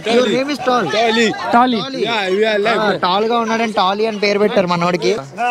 Your name is Tall. Tolly Ah, tall గా ఉన్నాడని Tally అని పేరు పెట్టారు మనోడికి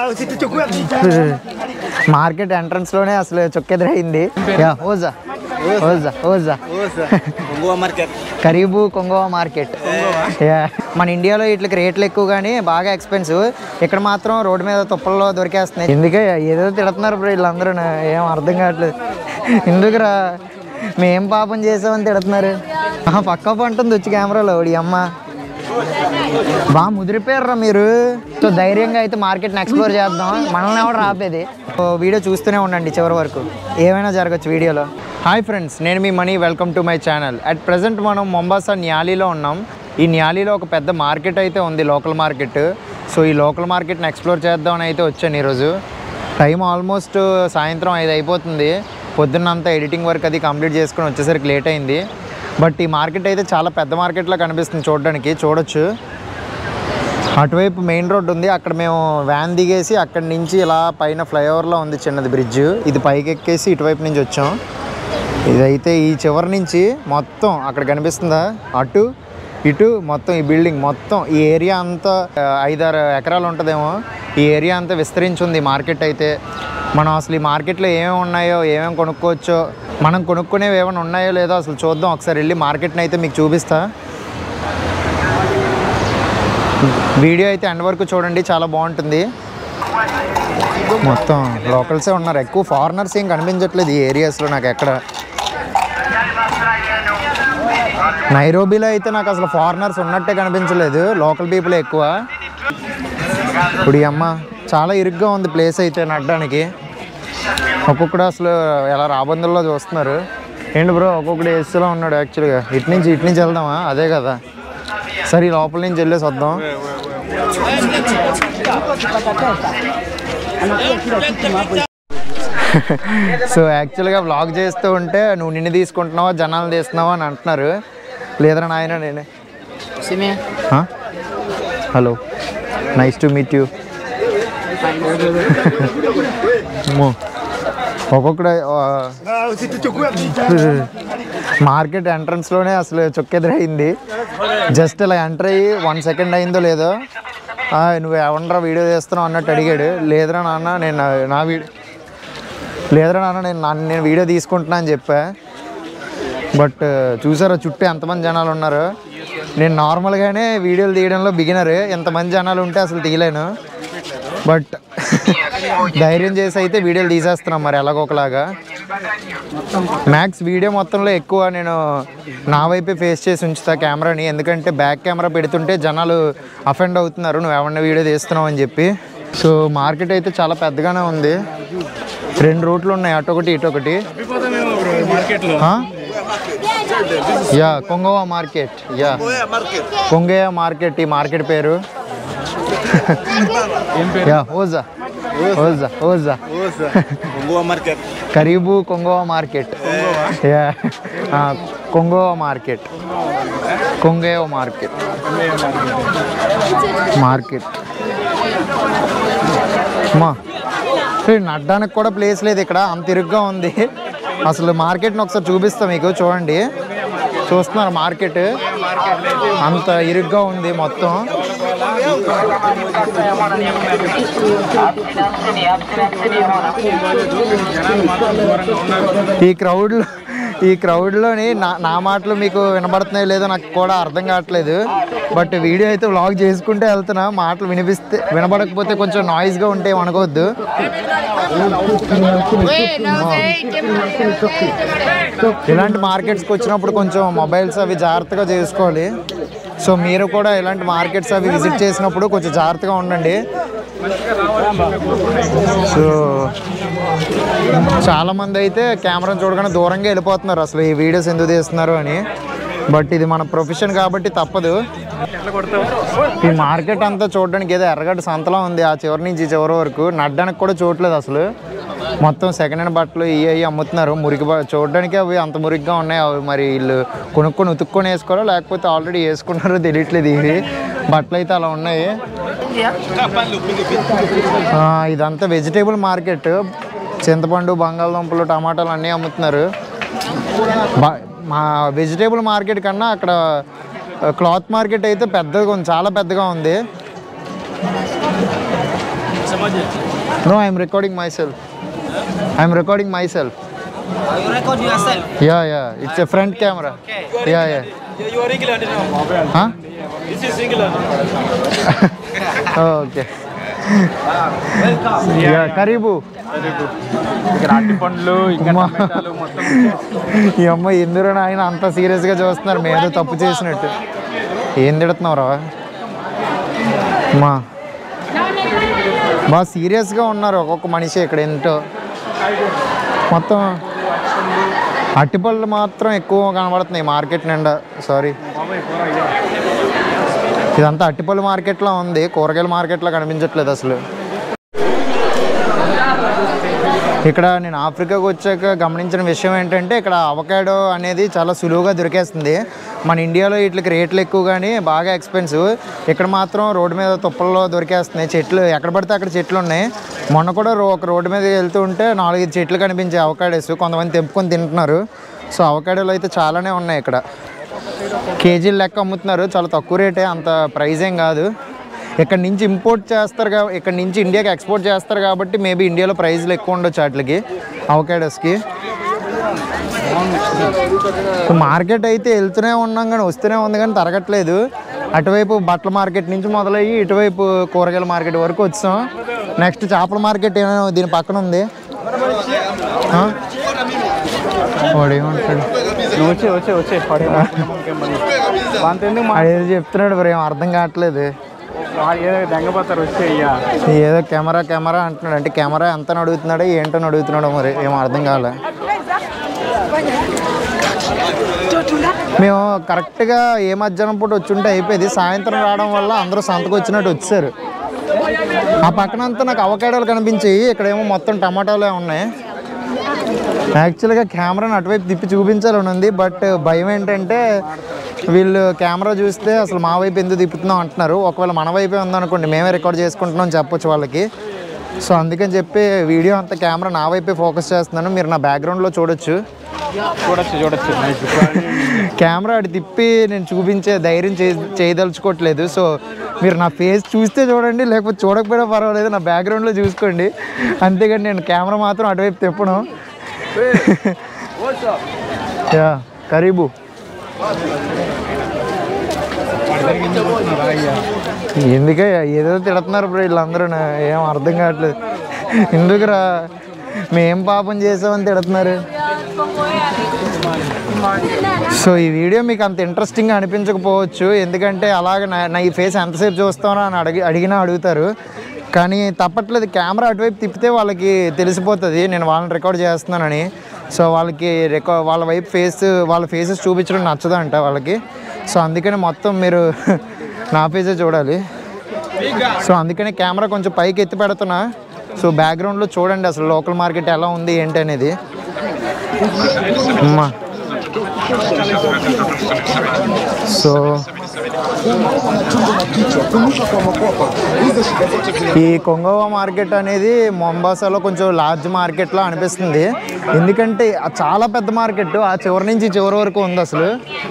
మార్కెట్ ఎంట్రన్స్ లోనే అసలు చొక్కెదురైంది యా ఓజా ఓజా ఓజా కరీబు కొంగోవా మార్కెట్ యా మన ఇండియాలో వీటికి రేట్లు ఎక్కువ కానీ బాగా ఎక్స్పెన్సివ్ ఇక్కడ మాత్రం రోడ్డు మీద తుప్పల్లో దొరికేస్తున్నాయి ఎందుకే ఏదో తిడుతున్నారు బ్రో వీళ్ళందరూ ఏం అర్థం కావట్లేదు ఎందుకురా మేం పాపం చేసామని తిడుతున్నారు ఆహా, పక్క పంటుంది వచ్చి కెమెరాలో ఈ అమ్మ బాగా ముదిరిపోయారా మీరు సో ధైర్యంగా అయితే మార్కెట్ని ఎక్స్ప్లోర్ చేద్దాం మనల్ని ఎవరు రాపేది సో వీడియో చూస్తూనే ఉండండి చివరి వరకు ఏమైనా జరగచ్చు వీడియోలో హాయ్ ఫ్రెండ్స్ నేను మీ Mani welcome to my channel at present మనం మొంబాసా న్యాలీలో ఉన్నాం ఈ న్యాలీలో ఒక పెద్ద మార్కెట్ అయితే ఉంది లోకల్ మార్కెట్ సో ఈ లోకల్ మార్కెట్ని ఎక్స్ప్లోర్ చేద్దామని అయితే వచ్చాను ఈరోజు టైం ఆల్మోస్ట్ సాయంత్రం ఐదు అయిపోతుంది పొద్దున్నంతా ఎడిటింగ్ వర్క్ అది కంప్లీట్ చేసుకుని వచ్చేసరికి లేట్ అయింది బట్ ఈ మార్కెట్ అయితే చాలా పెద్ద మార్కెట్లా కనిపిస్తుంది చూడడానికి చూడొచ్చు అటువైపు మెయిన్ రోడ్ ఉంది అక్కడ మేము వ్యాన్ దిగేసి అక్కడి నుంచి ఇలా పైన ఫ్లైఓవర్లో ఉంది చిన్నది బ్రిడ్జ్ ఇది పైకి ఎక్కేసి ఇటువైపు నుంచి వచ్చాం ఇదైతే ఈ చివరి నుంచి మొత్తం అక్కడ కనిపిస్తుందా అటు ఇటు మొత్తం ఈ బిల్డింగ్ మొత్తం ఈ ఏరియా అంతా ఆ, ఐదారు ఎకరాలు ఉంటుందేమో ఈ ఏరియా అంతా విస్తరించి ఉంది మార్కెట్ అయితే మనం అసలు ఈ మార్కెట్లో ఏమేమి ఉన్నాయో ఏమేమి కొనుక్కోవచ్చో మనం కొనుక్కునేవి ఏమైనా ఉన్నాయో లేదో అసలు చూద్దాం ఒకసారి వెళ్ళి మార్కెట్ని అయితే మీకు చూపిస్తా వీడియో అయితే ఎండ్ వరకు చూడండి చాలా బాగుంటుంది మొత్తం లోకల్సే ఉన్నారు ఎక్కువ ఫారినర్స్ ఏం కనిపించట్లేదు ఈ ఏరియాస్లో నాకు ఎక్కడ నైరోబీలో అయితే నాకు అసలు ఫారినర్స్ ఉన్నట్టే కనిపించలేదు లోకల్ పీపుల్ ఎక్కువ ఇప్పుడు ఈ అమ్మ చాలా ఇరుగ్గా ఉంది ప్లేస్ అయితే నడ్డానికి ఒక్కొక్కడు అసలు ఎలా రాబందుల్లో చూస్తున్నారు ఏంటి బ్రో ఒక్కొక్కడు ఏసీలో ఉన్నాడు యాక్చువల్గా ఇటు నుంచి ఇటు నుంచి వెళ్దామా అదే కదా సరే ఈ లోపల నుంచి వెళ్ళేసి వద్దాం సో యాక్చువల్గా వ్లాగ్ చేస్తూ ఉంటే నువ్వు నిన్ను తీసుకుంటున్నావా జనాలు తీస్తున్నావా అని అంటున్నారు లేదరా నాయన నేనే hello nice to meet you ఒక్కొక్కడు మార్కెట్ ఎంట్రన్స్లోనే అసలు చొక్కెదురైంది జస్ట్ ఇలా ఎంటర్ అయ్యి వన్ సెకండ్ అయిందో లేదో "ఆ, నువ్వు ఎవనరా వీడియో చేస్తున్నావు అన్నట్టు అడిగాడు లేదురా నాన్న నేను నా- నా వీడియో లేదురా నాన్న నేను నా- నేను వీడియో తీసుకుంటున్నా అని చెప్పా బట్ చూసారా చుట్టూ ఎంతమంది జనాలు ఉన్నారు నేను నార్మల్గానే వీడియోలు తీయడంలో బిగినర్ ఎంతమంది జనాలు ఉంటే అసలు తీయలేను బట్ ధైర్యం చేసి అయితే వీడియోలు తీసేస్తున్నాం మరి ఎలాగోకలాగా మ్యాక్స్ వీడియో మొత్తంలో ఎక్కువ నేను నా వైపే ఫేస్ చేసి ఉంచుతా కెమెరాని ఎందుకంటే బ్యాక్ కెమెరా పెడుతుంటే జనాలు అఫెండ్ అవుతున్నారు నువ్వు ఎవరిని వీడియో తీస్తున్నావు అని చెప్పి సో మార్కెట్ అయితే చాలా పెద్దగానే ఉంది రెండు రూట్లు ఉన్నాయి అటొకటి ఇటొకటి ఆ? యా కొంగోవా మార్కెట్ యా కొంగయ్య మార్కెట్ ఈ మార్కెట్ పేరు యా ఓజా ఓజా ఓజా కరీబు కొంగోవా మార్కెట్ యా ఆ, Kongowea market Kongowea market market అమ్మా ఏ, నడ్డానికి కూడా ప్లేస్ లేదు ఇక్కడ అంత ఇరుగ్గా ఉంది అసలు మార్కెట్ని ఒకసారి చూపిస్తా మీకు చూడండి చూస్తున్నారు మార్కెట్ అంత ఇరుగ్గా ఉంది మొత్తం ఈ క్రౌడ్లో ఈ క్రౌడ్లోని నా నా మాటలు మీకు వినబడుతున్నాయో లేదో నాకు కూడా అర్థం కావట్లేదు బట్ వీడియో అయితే వ్లాగ్ చేసుకుంటే వెళ్తున్నా మాటలు వినిపిస్తే వినబడకపోతే కొంచెం నాయిస్గా ఉంటే అనుకోవద్దు ఇలాంటి మార్కెట్స్కి వచ్చినప్పుడు కొంచెం మొబైల్స్ అవి జాగ్రత్తగా చేసుకోవాలి సో మీరు కూడా ఇలాంటి మార్కెట్స్ అవి విజిట్ చేసినప్పుడు కొంచెం జాగ్రత్తగా ఉండండి సో చాలా మంది అయితే కెమెరాను చూడగానే దూరంగా వెళ్ళిపోతున్నారు అసలు ఈ వీడియోస్ ఎందుకు తీస్తున్నారు అని బట్ ఇది మన ప్రొఫెషన్ కాబట్టి తప్పదు ఈ మార్కెట్ అంతా చూడడానికి ఏదో ఎర్రగడ్డ సంతలా ఉంది ఆ చివరి నుంచి ఈ చివరి వరకు నడ్డానికి కూడా చూడలేదు అసలు మొత్తం సెకండ్ హ్యాండ్ బట్టలు ఇవి అవి అమ్ముతున్నారు మురికి బ- చూడడానికి అవి అంత మురికిగా ఉన్నాయి అవి మరి వీళ్ళు కొనుక్కొని ఉతుక్కొని వేసుకోవాలో లేకపోతే ఆల్రెడీ వేసుకున్నారో తెలియట్లేదు ఇవి బట్టలు అయితే అలా ఉన్నాయి ఆ, ఇదంతా వెజిటేబుల్ మార్కెట్ చింతపండు బంగాళదుంపలు టమాటాలు అన్నీ అమ్ముతున్నారు బా- మా వెజిటేబుల్ మార్కెట్ కన్నా అక్కడ క్లాత్ మార్కెట్ అయితే పెద్దగా ఉంది చాలా పెద్దగా ఉంది no I'm recording myself I'm recording myself You record yourself. Yeah yeah it's a front camera yeah yeah You are regular now. This is singular. Okay yeah కరీబు ఇక్కడ అరటి పండ్లు ఇంకా అమ్మా. టమాటాలు మొత్తం ఈ అమ్మ ఎందుకు ఆయన అంత సీరియస్గా చూస్తున్నారు మేము తప్పు చేసినట్టు ఏం తిడుతున్నావురా అమ్మా బాగా సీరియస్గా ఉన్నారు ఒక్కొక్క మనిషి ఇక్కడ ఏంటో మొత్తం అట్టిపళ్ళు మాత్రం ఎక్కువ కనబడుతున్నాయి మార్కెట్ నిండా సారీ ఇదంతా అట్టిపళ్ళు మార్కెట్లో ఉంది కూరగాయల మార్కెట్లో కనిపించట్లేదు అసలు ఇక్కడ నేను ఆఫ్రికాకు వచ్చాక గమనించిన విషయం ఏంటంటే ఇక్కడ అవకాడో అనేది చాలా సులువుగా దొరికేస్తుంది మన ఇండియాలో వీటికి రేట్లు ఎక్కువ కానీ బాగా ఎక్స్పెన్సివ్ ఇక్కడ మాత్రం రోడ్డు మీద తుప్పల్లో దొరికేస్తున్నాయి చెట్లు ఎక్కడ పడితే అక్కడ చెట్లు ఉన్నాయి మొన్న కూడా రో- ఒక రోడ్డు మీద వెళ్తూ ఉంటే నాలుగైదు చెట్లు కనిపించాయి అవకాడోస్ కొంతమంది తెంపుకొని తింటున్నారు సో అవకాడోలు అయితే చాలానే ఉన్నాయి ఇక్కడ కేజీల లెక్క అమ్ముతున్నారు చాలా తక్కువ రేటే అంత ప్రైస్ ఏం కాదు ఇక్కడ నుంచి ఇంపోర్ట్ చేస్తారు కా ఇక్కడ నుంచి ఇండియాకి ఎక్స్పోర్ట్ చేస్తారు కాబట్టి మేబీ ఇండియాలో ప్రైస్లు ఎక్కువ ఉండొచ్చు వాటికి అవకాడోస్కి మార్కెట్ అయితే వెళ్తూనే ఉన్నాం కానీ వస్తూనే ఉంది కానీ తరగట్లేదు అటువైపు బట్టల మార్కెట్ నుంచి మొదలయ్యి ఇటువైపు కూరగాయల మార్కెట్ వరకు వచ్చాం నెక్స్ట్ చేపల మార్కెట్ ఏమైనా దీని పక్కన ఉంది ఆ? వాడు ఏమంటాడు నువ్వు వచ్చే వచ్చే వచ్చే పడే అంత ఎందుకు మా అదేదో చెప్తున్నాడు మరి ఏం అర్థం కావట్లేదు ఏదో దెంగపోతారు వచ్చే ఇయ్యా ఏదో కెమెరా కెమెరా అంటున్నాడు అంటే కెమెరా ఎంత అడుగుతున్నాడో ఏంటో అడుగుతున్నాడో మరి ఏం అర్థం కాలే మేము కరెక్ట్గా ఏ మధ్యాహ్నం పూట వచ్చుంటే అయిపోయింది సాయంత్రం రావడం వల్ల అందరూ సంతకు వచ్చినట్టు వచ్చారు ఆ పక్కన అంతా నాకు అవకాడోలు కనిపించాయి ఇక్కడేమో మొత్తం టమాటాలే ఉన్నాయి యాక్చువల్గా కెమెరాని అటువైపు తిప్పి చూపించాలని ఉంది బట్ భయం ఏంటంటే వీళ్ళు కెమెరా చూస్తే అసలు మా వైపు ఎందుకు తిప్పుతున్నాం అంటున్నారు ఒకవేళ మన వైపే ఉందనుకోండి మేమే రికార్డ్ చేసుకుంటున్నాం అని చెప్పొచ్చు వాళ్ళకి సో అందుకని చెప్పి వీడియో అంతా కెమెరా నా వైపే ఫోకస్ చేస్తున్నాను మీరు నా బ్యాక్గ్రౌండ్లో చూడొచ్చు చూడొచ్చు చూడొచ్చు కెమెరా అటు తిప్పి నేను చూపించే ధైర్యం చే చేయదలుచుకోవట్లేదు సో మీరు నా ఫేస్ చూస్తే చూడండి లేకపోతే చూడకపోయినా పర్వాలేదు నా బ్యాక్గ్రౌండ్లో చూసుకోండి అంతేగాని నేను కెమెరా మాత్రం అటువైపు తిప్పను యా కరీబు ఎందుకే ఏదో తిడుతున్నారు బ్రో వీళ్ళందరూ నా- ఏం అర్థం కావట్లేదు ఎందుకురా మేం పాపం చేసామని తిడుతున్నారు సో ఈ వీడియో మీకు అంత ఇంట్రెస్టింగ్గా అనిపించకపోవచ్చు ఎందుకంటే అలాగ నా నా ఈ ఫేస్ ఎంతసేపు చూస్తానో అని అడిగి అడిగినా అడుగుతారు కానీ తప్పట్లేదు కెమెరా అటువైపు తిప్పితే వాళ్ళకి తెలిసిపోతుంది నేను వాళ్ళని రికార్డ్ చేస్తున్నానని సో వాళ్ళకి రికా వాళ్ళ వైపు ఫేస్ వాళ్ళ ఫేసెస్ చూపించడం నచ్చదంట వాళ్ళకి సో అందుకని మొత్తం మీరు నా ఫేసే చూడాలి సో అందుకని కెమెరా కొంచెం పైకి ఎత్తి పెడుతున్నా సో బ్యాక్గ్రౌండ్లో చూడండి అసలు లోకల్ మార్కెట్ ఎలా ఉంది ఏంటి అనేది అమ్మా సో ఈ కొంగోవా మార్కెట్ అనేది మొంబాసాలో కొంచెం లార్జ్ మార్కెట్లో అనిపిస్తుంది ఎందుకంటే ఆ చాలా పెద్ద మార్కెట్ ఆ చివరి నుంచి ఈ చివరి వరకు ఉంది అసలు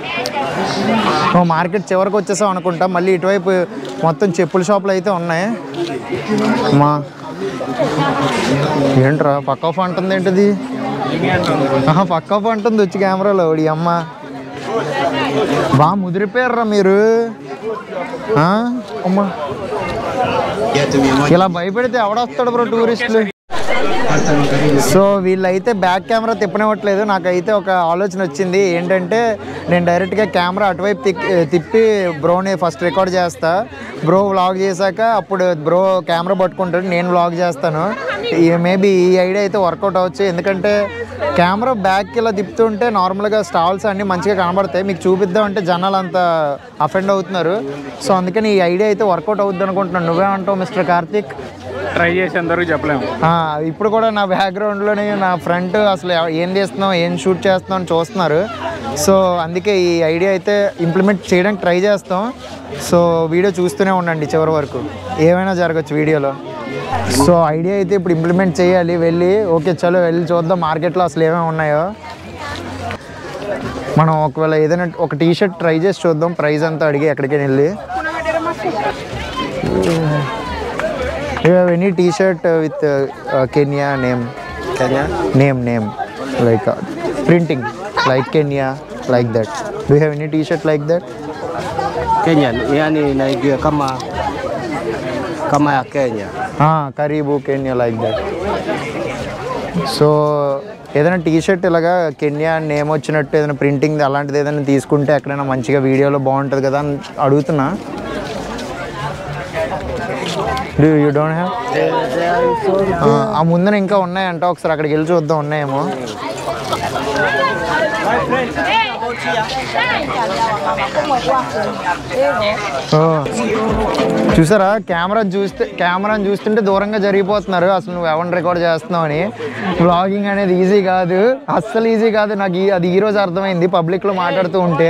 ఓ మార్కెట్ చివరికి వచ్చేసాం అనుకుంటా మళ్ళీ ఇటువైపు మొత్తం చెప్పుల షాపులు అయితే ఉన్నాయి మా ఏంట్రా పక్క ఆఫ్ అంటుంది ఏంటిది ఆహా, పక్క ఆఫ్ అంటుంది వచ్చి కెమెరాలో ఈ అమ్మ బా ముదిరిపోయారా మీరు ఆ? అమ్మా ఇలా భయపెడితే ఎవడొస్తాడు బ్రో టూరిస్టులు సో వీళ్ళైతే బ్యాక్ కెమెరా తిప్పనివ్వట్లేదు నాకైతే ఒక ఆలోచన వచ్చింది ఏంటంటే నేను డైరెక్ట్గా కెమెరా అటువైపు తిక్- తిప్పి బ్రోని ఫస్ట్ రికార్డ్ చేస్తా బ్రో వ్లాగ్ చేశాక అప్పుడు బ్రో కెమెరా పట్టుకుంటాడు నేను వ్లాగ్ చేస్తాను మేబీ ఈ ఐడియా అయితే వర్కౌట్ అవ్వచ్చు ఎందుకంటే కెమెరా బ్యాక్ ఇలా తిప్పుతుంటే నార్మల్గా స్టాల్స్ అన్నీ మంచిగా కనబడతాయి మీకు చూపిద్దాం అంటే జనాలు అంత అఫెండ్ అవుతున్నారు సో అందుకని ఈ ఐడియా అయితే వర్కౌట్ అవుద్ది అనుకుంటున్నాను నువ్వేమంటావు మిస్టర్ కార్తిక్ ట్రై చేసేంతవరకు చెప్పలేము ఆ, ఇప్పుడు కూడా నా బ్యాక్గ్రౌండ్లోనే నా ఫ్రంట్ అసలు ఎవ- ఏం చేస్తున్నాం ఏం షూట్ చేస్తున్నాం అని చూస్తున్నారు సో అందుకే ఈ ఐడియా అయితే ఇంప్లిమెంట్ చేయడానికి ట్రై చేస్తాం సో వీడియో చూస్తూనే ఉండండి చివరి వరకు ఏమైనా జరగచ్చు వీడియోలో సో ఐడియా అయితే ఇప్పుడు ఇంప్లిమెంట్ చేయాలి వెళ్ళి ఓకే చలో వెళ్ళి చూద్దాం మార్కెట్లో అసలు ఏమేమి ఉన్నాయో మనం ఒకవేళ ఏదైనా ఒక టీ షర్ట్ ట్రై చేసి చూద్దాం ప్రైస్ అంతా అడిగి ఎక్కడికైనా వెళ్ళి any T shirt with Kenya name Kenya. Name name like printing like Kenya like that do have any T shirt like that Kenya. Yani naingia kama kama ya Kenya. కరీబు Kenya like that so ఏదైనా T shirt ఇలాగా Kenya name వచ్చినట్టు ఏదైనా printing అలాంటిది ఏదైనా తీసుకుంటే ఎక్కడైనా మంచిగా వీడియోలో బాగుంటుంది కదా అని అడుగుతున్నా యూ డోంట్ హ్యావ్ ఆ ముందర ఇంకా ఉన్నాయంట ఒకసారి అక్కడికి వెళ్ళి చూద్దాం ఉన్నాయేమో ఓ. చూసారా కెమెరా చూస్తే కెమెరాని చూస్తుంటే దూరంగా జరిగిపోతున్నారు అసలు నువ్వు ఎవరిని రికార్డ్ చేస్తున్నావు అని బ్లాగింగ్ అనేది ఈజీ కాదు అస్సలు ఈజీ కాదు నాకు ఈ- అది ఈ రోజు అర్థమైంది పబ్లిక్లో మాట్లాడుతూ ఉంటే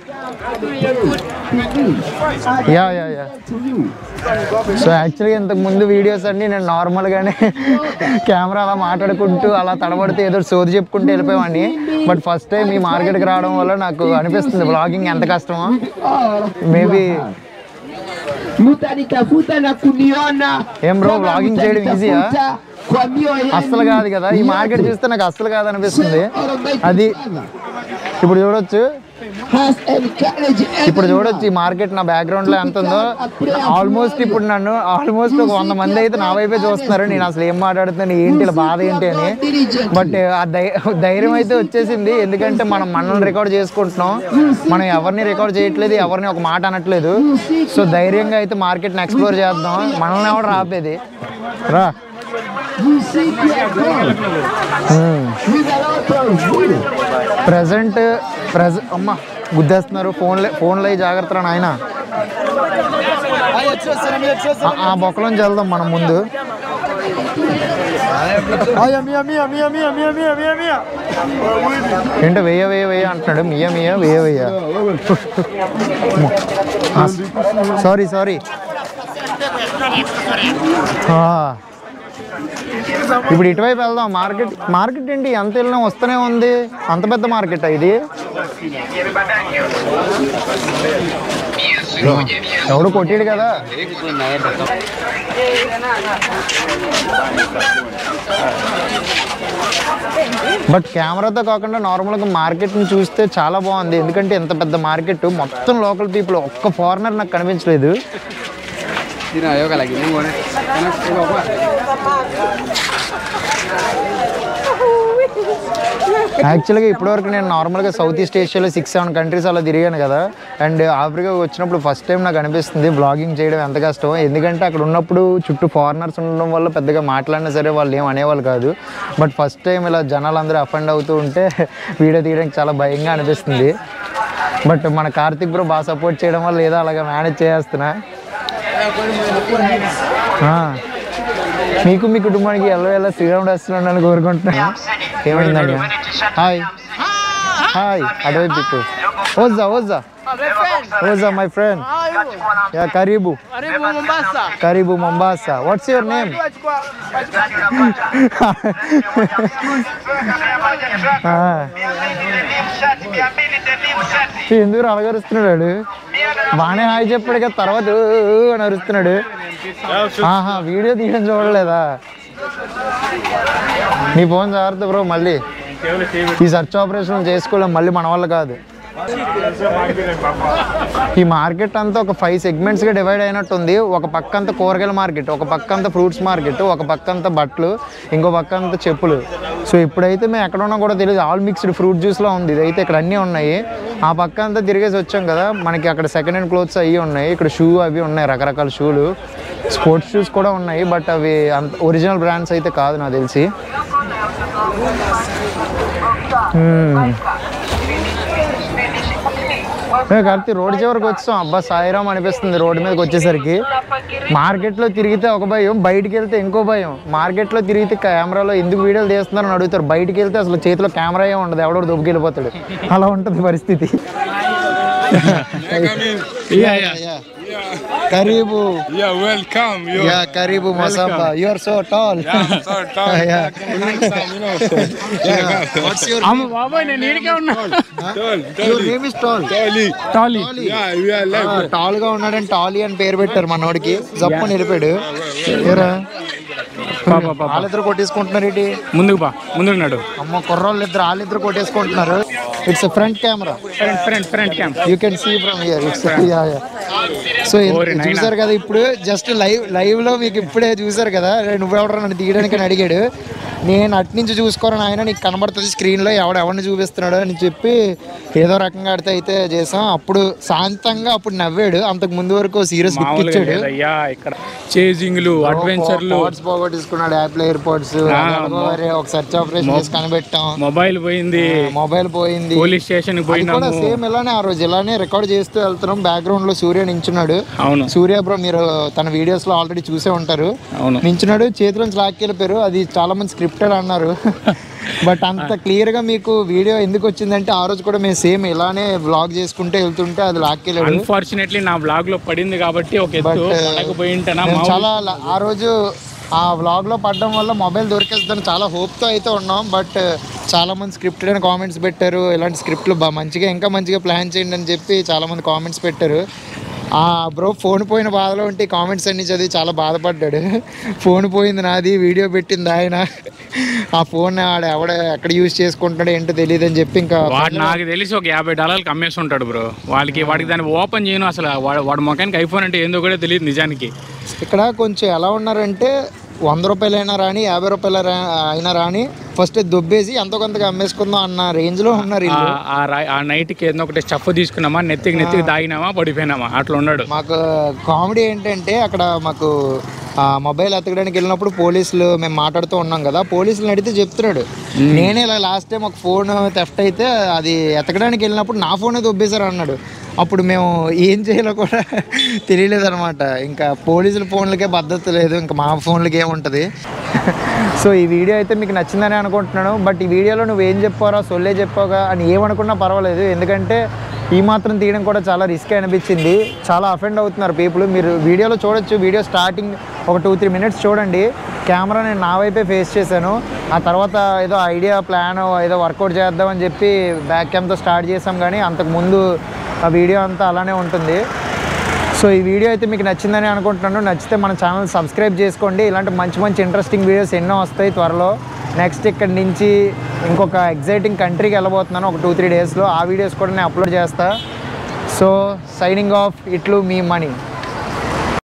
యా యా యా సో యాక్చువల్గా ఇంతకు ముందు వీడియోస్ అన్ని నేను నార్మల్గానే కెమెరా అలా మాట్లాడుకుంటూ అలా తడబడితే ఏదో సోది చెప్పుకుంటూ వెళ్ళిపోయేవాడిని బట్ ఫస్ట్ టైం ఈ మార్కెట్కి రావడం వల్ల నాకు అనిపిస్తుంది బ్లాగింగ్ ఎంత కష్టమో మేబీ Mtanitafuta na kuniona ఏం బ్రో kama బ్లాగింగ్ చేయడం ఈజీయా mtanitafuta kwa mioyo yenu అస్సలు కాదు కదా ఈ మార్కెట్ చూస్తే నాకు అస్సలు కాదు అనిపిస్తుంది Almighty అది Father ఇప్పుడు చూడొచ్చు has encouraged ఇప్పుడు everyone. చూడొచ్చు ఈ మార్కెట్ నా బ్యాక్గ్రౌండ్ లో ఎంత ఉందో ఆల్మోస్ట్ ఇప్పుడు నన్ను ఆల్మోస్ట్ ఒక వంద మంది అయితే నా వైపే చూస్తున్నారు నేను అసలు ఏం మాట్లాడుతున్నాను ఏంటి ఇలా బాధ ఏంటి అని బట్ ఆ ధై- ధైర్యం అయితే వచ్చేసింది ఎందుకంటే మనం మనల్ని రికార్డ్ చేసుకుంటున్నాం మనం ఎవరిని రికార్డ్ చేయట్లేదు ఎవరిని ఒక మాట అనట్లేదు సో ధైర్యంగా అయితే మార్కెట్ని ఎక్స్ప్లోర్ చేద్దాం మనల్ని ఎవడు రాపేది రా You seek your God with a lot of will. Present ప్రజ అమ్మ గుద్దేస్తున్నారు ఫోన్లే ఫోన్లో జాగ్రత్త నాయన ఆ- ఆ బొక్కలోంచి వెళ్దాం మనం ముందు ఏంటో వెయ్య వెయ్య వెయ్య అంటున్నాడు మియ మియ వెయ్య వెయ్య సారీ సారీ ఇప్పుడు ఇటువైపు వెళ్దాం మార్కెట్ మార్కెట్ ఏంటి ఎంత వెళ్ళినా వస్తూనే ఉంది అంత పెద్ద మార్కెట్ ఇది ఎవడు కొట్టాడు కదా బట్ కెమెరాతో కాకుండా నార్మల్గా మార్కెట్ని చూస్తే చాలా బాగుంది ఎందుకంటే ఇంత పెద్ద మార్కెట్ మొత్తం లోకల్ పీపుల్ ఒక్క ఫారినర్ నాకు కనిపించలేదు యాక్చువల్గా ఇప్పటివరకు నేను నార్మల్గా సౌత్ ఈస్ట్ ఏషియాలో సిక్స్ సెవెన్ కంట్రీస్ అలా తిరిగాను కదా అండ్ ఆఫ్రికా వచ్చినప్పుడు ఫస్ట్ టైం నాకు అనిపిస్తుంది బ్లాగింగ్ చేయడం ఎంత కష్టం ఎందుకంటే అక్కడ ఉన్నప్పుడు చుట్టూ ఫారినర్స్ ఉండడం వల్ల పెద్దగా మాట్లాడినా సరే వాళ్ళు ఏం అనేవాళ్ళు కాదు బట్ ఫస్ట్ టైం ఇలా జనాలు అందరూ అఫెండ్ అవుతూ ఉంటే వీడియో తీయడానికి చాలా భయంగా అనిపిస్తుంది బట్ మన కార్తిక్ బ్రో బాగా సపోర్ట్ చేయడం వల్ల ఏదో అలాగా మేనేజ్ చేస్తున్నా ఆ. మీకు మీ కుటుంబానికి ఎల్ల ఎల్ల శ్రీరాముడు వస్తున్నాడని కోరుకుంటున్నాను ఏమైందండి హాయ్ హాయ్ అడవి పిక్కు ఓజా ఓజా ఓజా మై ఫ్రెండ్ యా కరీబు Karibu Mombasa. కరీబు మొంబాసా వాట్స్ యువర్ నేమ్ ఎందుకు అలగరుస్తున్నాడు బాగానే హాయ్ చెప్పాడు కదా తర్వాత "ఊ, ఊ, ఊ" అని అరుస్తున్నాడు ఆహా వీడియో తీయడం చూడలేదా నీ ఫోన్ జాగ్రత్త బ్రో మళ్ళీ ఈ సర్చ్ ఆపరేషన్ చేసుకోలేం మళ్ళీ మన వల్ల కాదు ఈ మార్కెట్ అంతా ఒక ఫైవ్ సెగ్మెంట్స్గా డివైడ్ అయినట్టు ఉంది ఒక పక్క అంతా కూరగాయల మార్కెట్ ఒక పక్క అంతా ఫ్రూట్స్ మార్కెట్ ఒక పక్క అంతా బట్టలు ఇంకో పక్క అంతా చెప్పులు సో ఇప్పుడైతే మేము ఎక్కడ ఉన్నా కూడా తెలియదు ఆల్ మిక్స్డ్ ఫ్రూట్ జ్యూస్లో ఉంది ఇదైతే ఇక్కడ అన్నీ ఉన్నాయి ఆ పక్క అంతా తిరిగేసి వచ్చాం కదా మనకి అక్కడ సెకండ్ హ్యాండ్ క్లోత్స్ అవి ఉన్నాయి ఇక్కడ షూ అవి ఉన్నాయి రకరకాల షూలు స్పోర్ట్స్ షూస్ కూడా ఉన్నాయి బట్ అవి అంత ఒరిజినల్ బ్రాండ్స్ అయితే కాదు నాకు తెలిసి మ్మ్. ఏ కార్తీ రోడ్ చివరికి వచ్చాం అబ్బా సాయిరాం అనిపిస్తుంది రోడ్డు మీదకి వచ్చేసరికి మార్కెట్లో తిరిగితే ఒక భయం బయటికి వెళ్తే ఇంకో భయం మార్కెట్లో తిరిగితే కెమెరాలో ఎందుకు వీడియోలు తీస్తున్నారని అడుగుతారు బయటికి వెళ్తే అసలు చేతిలో కెమెరా ఏ ఉండదు ఎవడో దుబ్బుకెళ్ళిపోతాడు అలా ఉంటుంది పరిస్థితి Yeah, yeah. Karibu. Yeah, welcome. You. Yeah, Karibu Masamba. You are so tall. Yeah, so tall. Yeah. Handsome, you know. Yeah. What's your అమ్మ బాబాయ్ నేను ఈడికే ఉన్నా Tall, Your name is tall. Tolly. Tolly Yeah, we are live. Tall గా ఉన్నాడని Tally అని పేరు పెట్టారు మనోడికి జప్పని వెళ్ళిపోయాడు ఏరా పాప పాప వాళ్ళిద్దరు కొట్టేసుకుంటున్నారు ఏంటి ముందుకు బా ముందుకు నడు అమ్మ కుర్రోళ్ళు ఇద్దరు వాళ్ళిద్దరు కొట్టేసుకుంటున్నారు it's front camera front front front camp you can see from here it's yeah yeah so ఓరి నాయనా. చూసారు కదా ఇప్పుడు జస్ట్ లైవ్ లైవ్ లో మీకు ఇప్పుడే చూసారు కదా నువ్వెవడరా నన్ను తీయడానికి అని అడిగాడు నేను అటు నుంచి చూసుకోరని ఆయన నీకు కనబడుతుంది స్క్రీన్ లో ఎవడు ఎవరిని చూపిస్తున్నాడు అని చెప్పి ఏదో రకంగా ఆడితే అయితే చేసాం అప్పుడు శాంతంగా అప్పుడు నవ్వాడు అంతకు ముందు వరకు సీరియస్ లుక్ మామూలుగా ఇచ్చాడు లేదయ్యా ఇక్కడ చేజింగ్లు అడ్వెంచర్లు పాడ్స్ పోగొట్టేసుకున్నాడు యాప్లో ఎయిర్పోర్ట్స్ ఒక సెర్చ్ ఆపరేషన్ చేసి కనిపెట్టాం మొబైల్ పోయింది మొబైల్ పోయింది పోలీస్ స్టేషన్ అది కూడా పోయినాము సేమ్ ఇలానే ఆ రోజు ఇలానే రికార్డ్ చేస్తూ వెళ్తున్నాం బ్యాక్గ్రౌండ్ లో సూర్య నించున్నాడు అవును సూర్య బ్రో మీరు తన వీడియోస్ లో ఆల్రెడీ చూసే ఉంటారు అవును నించున్నాడు చేతిలోంచి లాక్కెళ్ళిపోయారు అది చాలా మంది స్క్రిప్టెడ్ అన్నారు బట్ అంత క్లియర్ గా మీకు వీడియో ఎందుకు వచ్చిందంటే ఆ రోజు కూడా మేము సేమ్ ఇలానే వ్లాగ్ చేసుకుంటే వెళ్తుంటే అది లాక్కెళ్ళాడు అన్ఫార్చునేట్లీ నా బ్లాగ్ లో పడింది కాబట్టి ఒక ఎత్తు But, uh, పడక పోయి ఉంటేనా మేము మామూలు- చాలా ల- ఆ రోజు ఆ వ్లాగ్ లో పడడం వల్ల మొబైల్ దొరికేస్తుందని చాలా hope తో అయితే ఉన్నాం బట్ చాలా మంది స్క్రిప్టెడ్ అని కామెంట్స్ పెట్టారు ఇలాంటి స్క్రిప్ట్లు బాగా మంచిగా ఇంకా మంచిగా ప్లాన్ చేయండి అని చెప్పి చాలా మంది కామెంట్స్ పెట్టారు ఆ బ్రో ఫోన్ పోయిన బాధలో ఉంటే కామెంట్స్ అన్ని చదివి చాలా బాధపడ్డాడు ఫోన్ పోయింది నాది వీడియో పెట్టింది ఆయన ఆ ఫోన్ ఆడ ఎవడ ఎక్కడ యూజ్ చేసుకుంటాడో ఏంటో తెలియదు అని చెప్పి ఇంకా వాడు నాకు తెలిసి ఒక యాభై డాలర్కి అమ్మేసి ఉంటాడు బ్రో వాళ్ళకి వాడికి దాన్ని ఓపెన్ చేయను అసలు వాడు వాడు మొఖానికి ఐఫోన్ అంటే ఏందో కూడా తెలియదు నిజానికి ఇక్కడ కొంచెం ఎలా ఉన్నారంటే వంద రూపాయలైనా రాని యాభై రూపాయల రా- అయినా రాని ఫస్ట్ దొబ్బేసి ఎంతో కొంతగా అమ్మేసుకుందాం అన్న రేంజ్ లో ఉన్నారు ఆ- వీళ్ళు ఆ రా- ఆ నైట్కి ఏదో ఒకటి స్టఫ్ తీసుకున్నామా నెత్తికి నెత్తికి తాగినామా పడిపోయినామా అట్లా ఉన్నాడు మాకు కామెడీ ఏంటంటే అక్కడ మాకు ఆ మొబైల్ ఎత్తకడానికి వెళ్ళినప్పుడు పోలీసులు మేము మాట్లాడుతూ ఉన్నాం కదా పోలీసులు అడిగితే చెప్తున్నాడు నేనే ఇలా లాస్ట్ టైం ఒక ఫోన్ థెఫ్ట్ అయితే అది ఎతకడానికి వెళ్ళినప్పుడు నా ఫోనే దొబ్బేశారు అన్నాడు అప్పుడు మేము ఏం చేయాలో కూడా తెలియలేదు అనమాట ఇంకా పోలీసుల ఫోన్లకే భద్రత లేదు ఇంకా మా ఫోన్లకి ఏముంటుంది సో ఈ వీడియో అయితే మీకు నచ్చిందని అనుకుంటున్నాను బట్ ఈ వీడియోలో నువ్వు ఏం చెప్పారా సొల్లే చెప్పావుగా అని ఏమనుకున్నా పర్వాలేదు ఎందుకంటే ఈ మాత్రం తీయడం కూడా చాలా రిస్క్ అనిపించింది చాలా అఫెండ్ అవుతున్నారు పీపుల్ మీరు వీడియోలో చూడొచ్చు వీడియో స్టార్టింగ్ ఒక టూ త్రీ మినిట్స్ చూడండి కెమెరా నేను నా వైపే ఫేస్ చేశాను ఆ తర్వాత ఏదో ఐడియా ప్లాన్ ఏదో వర్కౌట్ చేద్దామని చెప్పి బ్యాక్ క్యామ్తో స్టార్ట్ చేసాం కానీ అంతకు ముందు ఆ వీడియో అంతా అలానే ఉంటుంది సో ఈ వీడియో అయితే మీకు నచ్చిందని అనుకుంటున్నాను నచ్చితే మన ఛానల్ సబ్స్క్రైబ్ చేసుకోండి ఇలాంటి మంచి మంచి ఇంట్రెస్టింగ్ వీడియోస్ ఎన్నో వస్తాయి త్వరలో నెక్స్ట్ ఇక్కడ నుంచి ఇంకొక ఎగ్జైటింగ్ కంట్రీకి వెళ్ళబోతున్నాను ఒక టూ త్రీ డేస్లో ఆ వీడియోస్ కూడా నేను అప్లోడ్ చేస్తా సో సైనింగ్ ఆఫ్ ఇట్లు మీ మనీ